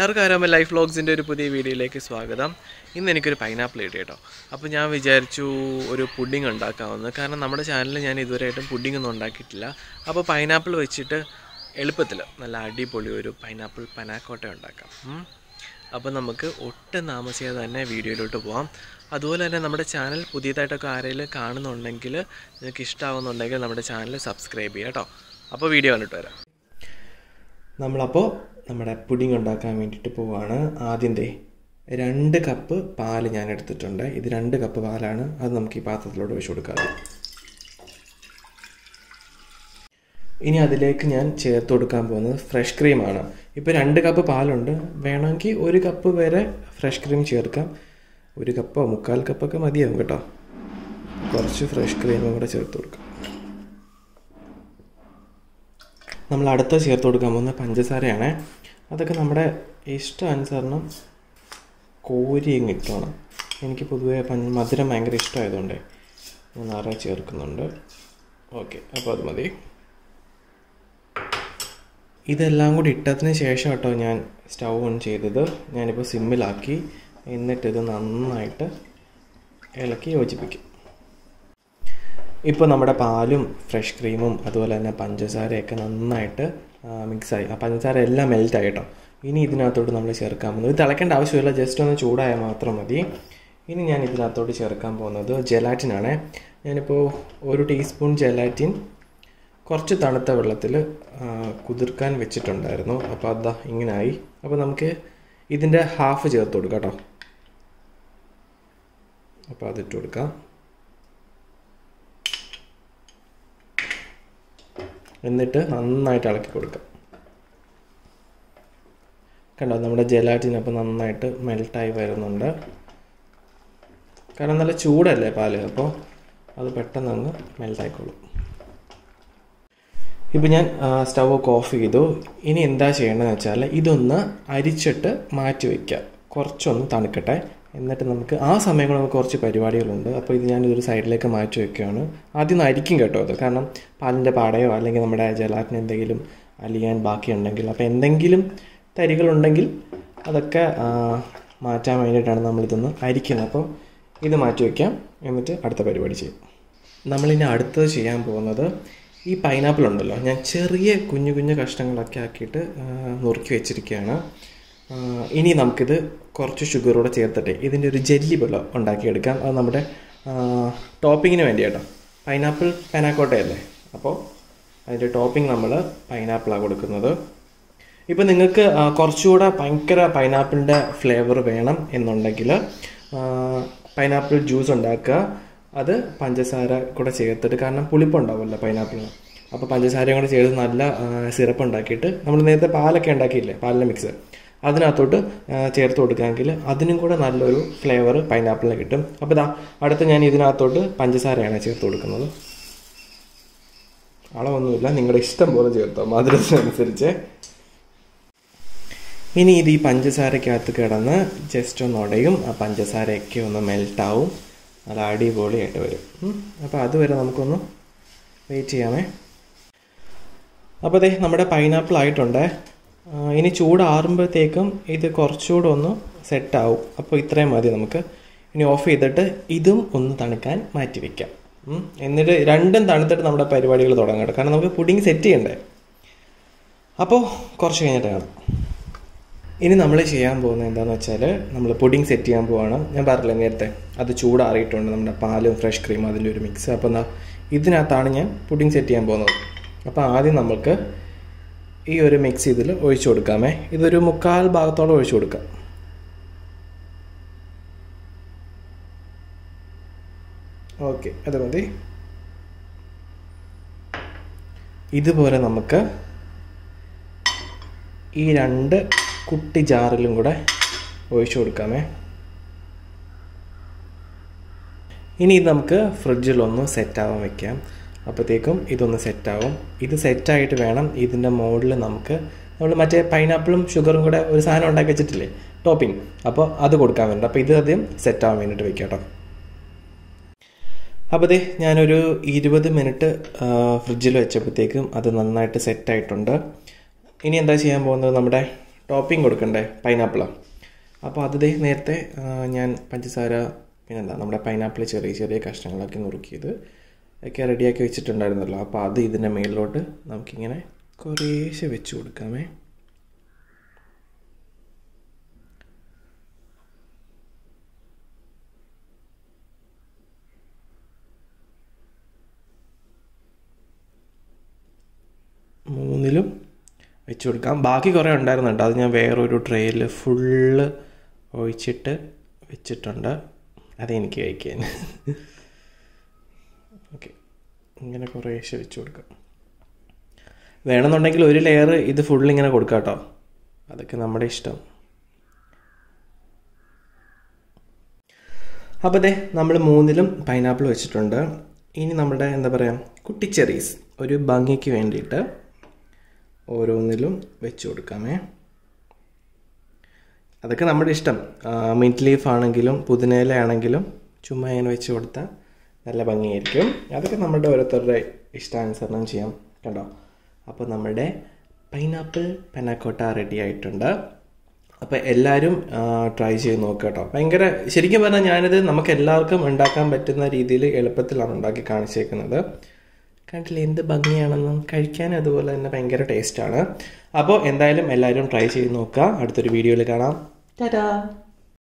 എല്ലാവർക്കും ആരാമ ലൈഫ് വ്ളോഗ്സിൻ്റെ ഒരു പുതിയ വീഡിയോയിലേക്ക് സ്വാഗതം ഇന്ന് എനിക്കൊരു പൈനാപ്പിൾ കിട്ടി കേട്ടോ അപ്പോൾ ഞാൻ വിചാരിച്ചു ഒരു പുഡിംഗ് ഉണ്ടാക്കാമെന്ന് കാരണം നമ്മുടെ ചാനലിൽ ഞാൻ ഇതുവരെയായിട്ടും പുഡിംഗ് ഒന്നും ഉണ്ടാക്കിയിട്ടില്ല അപ്പോൾ പൈനാപ്പിൾ വെച്ചിട്ട് എളുപ്പത്തിൽ നല്ല അടിപൊളി ഒരു പൈനാപ്പിൾ പനാക്കോട്ട ഉണ്ടാക്കാം ഉം. അപ്പോൾ നമുക്ക് ഒട്ടും താമസിയാതെ തന്നെ വീഡിയോയിലോട്ട് പോകാം അതുപോലെ തന്നെ നമ്മുടെ ചാനൽ പുതിയതായിട്ടൊക്കെ ആരെങ്കിലും കാണുന്നുണ്ടെങ്കിൽ നിങ്ങൾക്ക് ഇഷ്ടമാവുന്നുണ്ടെങ്കിൽ നമ്മുടെ ചാനൽ സബ്സ്ക്രൈബ് ചെയ്യാം കേട്ടോ അപ്പോൾ വീഡിയോ കണ്ടിട്ട് വരാം നമ്മളപ്പോൾ നമ്മുടെ പുഡിംഗ് ഉണ്ടാക്കാൻ വേണ്ടിയിട്ട് പോവാണ് ആദ്യം ദേ രണ്ട് കപ്പ് പാല് ഞാൻ എടുത്തിട്ടുണ്ട് ഇത് രണ്ട് കപ്പ് പാലാണ് അത് നമുക്ക് ഈ പാത്രത്തിലോട്ട് ഒഴിച്ചു കൊടുക്കാം ഇനി അതിലേക്ക് ഞാൻ ചേർത്ത് കൊടുക്കാൻ പോകുന്നത് ഫ്രഷ് ക്രീമാണ് ഇപ്പോൾ രണ്ട് കപ്പ് പാലുണ്ട് വേണമെങ്കിൽ ഒരു കപ്പ് വരെ ഫ്രഷ് ക്രീം ചേർക്കാം ഒരു കപ്പോ മുക്കാൽ കപ്പൊക്കെ മതിയാവും കേട്ടോ കുറച്ച് ഫ്രഷ് ക്രീമും കൂടെ ചേർത്ത് കൊടുക്കാം നമ്മൾ അടുത്ത ചേർത്ത് കൊടുക്കാൻ പോകുന്ന പഞ്ചസാരയാണ് അതൊക്കെ നമ്മുടെ ഇഷ്ടാനുസരണം കോരി അങ്ങ് ഇട്ടോണം എനിക്ക് പൊതുവേ പഞ്ച മധുരം ഭയങ്കര ഇഷ്ടമായതുകൊണ്ട് ഞാൻ നിറയെ ചേർക്കുന്നുണ്ട് ഓക്കെ അപ്പോൾ അത് മതി ഇതെല്ലാം കൂടി ഇട്ടതിന് ശേഷം കേട്ടോ ഞാൻ സ്റ്റൗ ഓൺ ചെയ്തത് ഞാനിപ്പോൾ സിമ്മിലാക്കി എന്നിട്ടിത് നന്നായിട്ട് ഇളക്കി യോജിപ്പിക്കും ഇപ്പോൾ നമ്മുടെ പാലും ഫ്രഷ് ക്രീമും അതുപോലെ തന്നെ പഞ്ചസാരയൊക്കെ നന്നായിട്ട് മിക്സായി ആ പഞ്ചസാര എല്ലാം മെൽറ്റായി കേട്ടോ ഇനി ഇതിനകത്തോട്ട് നമ്മൾ ചേർക്കാൻ പോകുന്നത് ഇത് തിളയ്ക്കേണ്ട ആവശ്യമില്ല ജസ്റ്റ് ഒന്ന് ചൂടായാൽ മാത്രം മതി ഇനി ഞാൻ ഇതിനകത്തോട്ട് ചേർക്കാൻ പോകുന്നത് ജെലാറ്റിനാണ് ഞാനിപ്പോൾ ഒരു ടീസ്പൂൺ ജെലാറ്റിൻ കുറച്ച് തണുത്ത വെള്ളത്തിൽ കുതിർക്കാൻ വെച്ചിട്ടുണ്ടായിരുന്നു അപ്പോൾ അതാ ഇങ്ങനായി അപ്പോൾ നമുക്ക് ഇതിൻ്റെ ഹാഫ് ചേർത്ത് കൊടുക്കാം കേട്ടോ അപ്പോൾ അതിട്ട് കൊടുക്കാം എന്നിട്ട് നന്നായിട്ട് ഇളക്കി കൊടുക്കാം കണ്ടോ നമ്മുടെ ജെലാറ്റിൻ അപ്പോൾ നന്നായിട്ട് മെൽട്ടായി വരുന്നുണ്ട് കാരണം നല്ല ചൂടല്ലേ പാല് അപ്പോൾ അത് പെട്ടെന്ന് അങ്ങ് മെൽട്ടായിക്കോളും ഇപ്പം ഞാൻ സ്റ്റൗ ഒക്കെ ഓഫ് ചെയ്തു ഇനി എന്താ ചെയ്യേണ്ടതെന്ന് വെച്ചാൽ ഇതൊന്ന് അരിച്ചിട്ട് മാറ്റി വയ്ക്കുക കുറച്ചൊന്ന് തണുക്കട്ടെ എന്നിട്ട് നമുക്ക് ആ സമയം കൊണ്ട് നമുക്ക് കുറച്ച് പരിപാടികളുണ്ട് അപ്പോൾ ഇത് ഞാനിതൊരു സൈഡിലേക്ക് മാറ്റി വയ്ക്കുകയാണ് ആദ്യം ഒന്ന് അരിക്കും കേട്ടോ അത് കാരണം പാലിൻ്റെ പാടയോ അല്ലെങ്കിൽ നമ്മുടെ ജലാറ്റിന് എന്തെങ്കിലും അലിയാൻ ബാക്കിയുണ്ടെങ്കിൽ അപ്പോൾ എന്തെങ്കിലും തരികളുണ്ടെങ്കിൽ അതൊക്കെ മാറ്റാൻ വേണ്ടിയിട്ടാണ് നമ്മളിതൊന്ന് അരിക്കുന്നത് അപ്പോൾ ഇത് മാറ്റി വയ്ക്കാം എന്നിട്ട് അടുത്ത പരിപാടി ചെയ്യും നമ്മളിനി അടുത്തത് ചെയ്യാൻ പോകുന്നത് ഈ പൈനാപ്പിൾ ഉണ്ടല്ലോ ഞാൻ ചെറിയ കുഞ്ഞു കുഞ്ഞു കഷ്ണങ്ങളൊക്കെ ആക്കിയിട്ട് നുറുക്കി വെച്ചിരിക്കുകയാണ് ഇനി നമുക്കിത് കുറച്ച് ഷുഗറൂടെ ചേർത്തിട്ട് ഇതിൻ്റെ ഒരു ജെല്ലി പോലെ ഉണ്ടാക്കിയെടുക്കാം അത് നമ്മുടെ ടോപ്പിങ്ങിന് വേണ്ടി കേട്ടോ പൈനാപ്പിൾ പനാക്കോട്ടയല്ലേ അപ്പോൾ അതിൻ്റെ ടോപ്പിംഗ് നമ്മൾ പൈനാപ്പിളാണ് കൊടുക്കുന്നത് ഇപ്പോൾ നിങ്ങൾക്ക് കുറച്ചുകൂടെ ഭയങ്കര പൈനാപ്പിളിൻ്റെ ഫ്ലേവർ വേണം എന്നുണ്ടെങ്കിൽ പൈനാപ്പിൾ ജ്യൂസ് ഉണ്ടാക്കുക അത് പഞ്ചസാര കൂടെ ചേർത്തിട്ട് കാരണം പുളിപ്പുണ്ടാവുമല്ലോ പൈനാപ്പിളിന് അപ്പോൾ പഞ്ചസാരയും കൂടെ ചേർത്ത് നല്ല സിറപ്പ് ഉണ്ടാക്കിയിട്ട് നമ്മൾ നേരത്തെ പാലൊക്കെ ഉണ്ടാക്കിയില്ലേ പാലിൻ്റെ മിക്സ് അതിനകത്തോട്ട് ചേർത്ത് കൊടുക്കുകയെങ്കിൽ അതിനും കൂടെ നല്ലൊരു ഫ്ലേവർ പൈനാപ്പിളിന് കിട്ടും അപ്പോൾ ഇതാ അടുത്ത് ഞാൻ ഇതിനകത്തോട്ട് പഞ്ചസാരയാണ് ചേർത്ത് കൊടുക്കുന്നത് അളവൊന്നുമില്ല നിങ്ങളുടെ ഇഷ്ടം പോലെ ചേർത്തോ മധുരത്തിനനുസരിച്ച് ഇനി ഇത് ഈ പഞ്ചസാരക്കകത്ത് കിടന്ന് ജസ്റ്റ് ഒന്ന് ഉടയും ആ പഞ്ചസാരയൊക്കെ ഒന്ന് മെൽട്ടാവും നല്ല അടിപൊളിയായിട്ട് വരും അപ്പോൾ അതുവരെ നമുക്കൊന്ന് വെയിറ്റ് ചെയ്യാമേ അപ്പോൾ അതെ നമ്മുടെ പൈനാപ്പിൾ ആയിട്ടുണ്ട് ഇനി ചൂടാറുമ്പോഴത്തേക്കും ഇത് കുറച്ചുകൂടെ ഒന്ന് സെറ്റാവും അപ്പോൾ ഇത്രയും മതി നമുക്ക് ഇനി ഓഫ് ചെയ്തിട്ട് ഇതും ഒന്ന് തണുക്കാൻ മാറ്റി വയ്ക്കാം എന്നിട്ട് രണ്ടും തണുത്തിട്ട് നമ്മുടെ പരിപാടികൾ തുടങ്ങട്ടെ കാരണം നമുക്ക് പുഡിങ് സെറ്റ് ചെയ്യണ്ടേ അപ്പോൾ കുറച്ച് കഴിഞ്ഞിട്ട് കാണാം ഇനി നമ്മൾ ചെയ്യാൻ പോകുന്നത് എന്താണെന്ന് വെച്ചാൽ നമ്മൾ പുഡിങ് സെറ്റ് ചെയ്യാൻ പോവാണ് ഞാൻ പറഞ്ഞില്ല നേരത്തെ അത് ചൂടാറിയിട്ടുണ്ട് നമ്മുടെ പാലും ഫ്രഷ് ക്രീം അതിൻ്റെ ഒരു മിക്സ് അപ്പോൾ എന്താ ഇതിനകത്താണ് ഞാൻ പുഡിങ് സെറ്റ് ചെയ്യാൻ പോകുന്നത് അപ്പോൾ ആദ്യം നമുക്ക് ഈ ഒരു മിക്സ് ഇതിൽ ഒഴിച്ചു കൊടുക്കാമേ ഇതൊരു മുക്കാൽ ഭാഗത്തോളം ഒഴിച്ചു കൊടുക്കാം ഓക്കെ അത് മതി ഇതുപോലെ നമുക്ക് ഈ രണ്ട് കുട്ടി ജാറിലും കൂടെ ഒഴിച്ചു കൊടുക്കാമേ ഇനി ഇത് നമുക്ക് ഫ്രിഡ്ജിലൊന്ന് സെറ്റാവാൻ വെക്കാം അപ്പോഴത്തേക്കും ഇതൊന്ന് സെറ്റാവും ഇത് സെറ്റായിട്ട് വേണം ഇതിൻ്റെ മുകളിൽ നമുക്ക് നമ്മൾ മറ്റേ പൈനാപ്പിളും ഷുഗറും കൂടെ ഒരു സാധനം ഉണ്ടാക്കി വെച്ചിട്ടില്ലേ ടോപ്പിംഗ് അപ്പോൾ അത് കൊടുക്കാൻ വേണ്ടി അപ്പോൾ ഇത് ആദ്യം സെറ്റാവാൻ വേണ്ടിയിട്ട് വെക്കാം കേട്ടോ അപ്പോൾ അതെ ഞാനൊരു ഇരുപത് മിനിറ്റ് ഫ്രിഡ്ജിൽ വെച്ചപ്പോഴത്തേക്കും അത് നന്നായിട്ട് സെറ്റായിട്ടുണ്ട് ഇനി എന്താ ചെയ്യാൻ പോകുന്നത് നമ്മുടെ ടോപ്പിംഗ് കൊടുക്കണ്ടേ പൈനാപ്പിൾ അപ്പോൾ അത് ദേ നേരത്തെ ആ, ഞാൻ പഞ്ചസാര പിന്നെന്താ നമ്മുടെ പൈനാപ്പിൾ ചെറിയ ചെറിയ കഷ്ണങ്ങളൊക്കെ നുറുക്കിയത് ഒക്കെ റെഡിയാക്കി വെച്ചിട്ടുണ്ടായിരുന്നല്ലോ അപ്പോൾ അത് ഇതിൻ്റെ മേളിലോട്ട് നമുക്കിങ്ങനെ കുറേശ്ശെ വെച്ച് കൊടുക്കാമേ മൂന്നിലും വെച്ച് കൊടുക്കാം ബാക്കി കുറേ ഉണ്ടായിരുന്നുണ്ട് അത് ഞാൻ വേറൊരു ട്രേയിൽ ഫുള്ള് ഒഴിച്ചിട്ട് വെച്ചിട്ടുണ്ട് അതെനിക്ക് കഴിക്കാൻ ഓക്കെ ഇങ്ങനെ കുറേശ്ശെ വെച്ച് കൊടുക്കാം വേണമെന്നുണ്ടെങ്കിൽ ഒരു ലെയർ ഇത് ഫുൾ ഇങ്ങനെ കൊടുക്കാം കേട്ടോ അതൊക്കെ നമ്മുടെ ഇഷ്ടം അപ്പോൾ അതെ നമ്മൾ മൂന്നിലും പൈനാപ്പിൾ വെച്ചിട്ടുണ്ട് ഇനി നമ്മുടെ എന്താ പറയുക കുട്ടി ചെറീസ് ഒരു ഭംഗിക്ക് വേണ്ടിയിട്ട് ഓരോന്നിലും വെച്ച് കൊടുക്കാമേ അതൊക്കെ നമ്മുടെ ഇഷ്ടം മിൻറ്റ് ലീഫ് ആണെങ്കിലും പുതിനയില ആണെങ്കിലും ചുമ്മാ ഇങ്ങനെ വെച്ച് കൊടുത്താൽ നല്ല ഭംഗിയായിരിക്കും അതൊക്കെ നമ്മുടെ ഓരോരുത്തരുടെ ഇഷ്ടാനുസരണം ചെയ്യാം കണ്ടോ അപ്പോൾ നമ്മുടെ പൈനാപ്പിൾ പനാക്കോട്ട റെഡി ആയിട്ടുണ്ട് അപ്പോൾ എല്ലാവരും ട്രൈ ചെയ്ത് നോക്കുക കേട്ടോ ഭയങ്കര ശരിക്കും പറഞ്ഞാൽ ഞാനിത് നമുക്ക് എല്ലാവർക്കും ഉണ്ടാക്കാൻ പറ്റുന്ന രീതിയിൽ എളുപ്പത്തിലാണ് ഉണ്ടാക്കി കാണിച്ചേക്കുന്നത് കണ്ടില്ലേ എന്ത് ഭംഗിയാണെന്നും കഴിക്കാൻ അതുപോലെ തന്നെ ഭയങ്കര ടേസ്റ്റാണ് അപ്പോൾ എന്തായാലും എല്ലാവരും ട്രൈ ചെയ്ത് നോക്കുക അടുത്തൊരു വീഡിയോയിൽ കാണാം ടാറ്റാ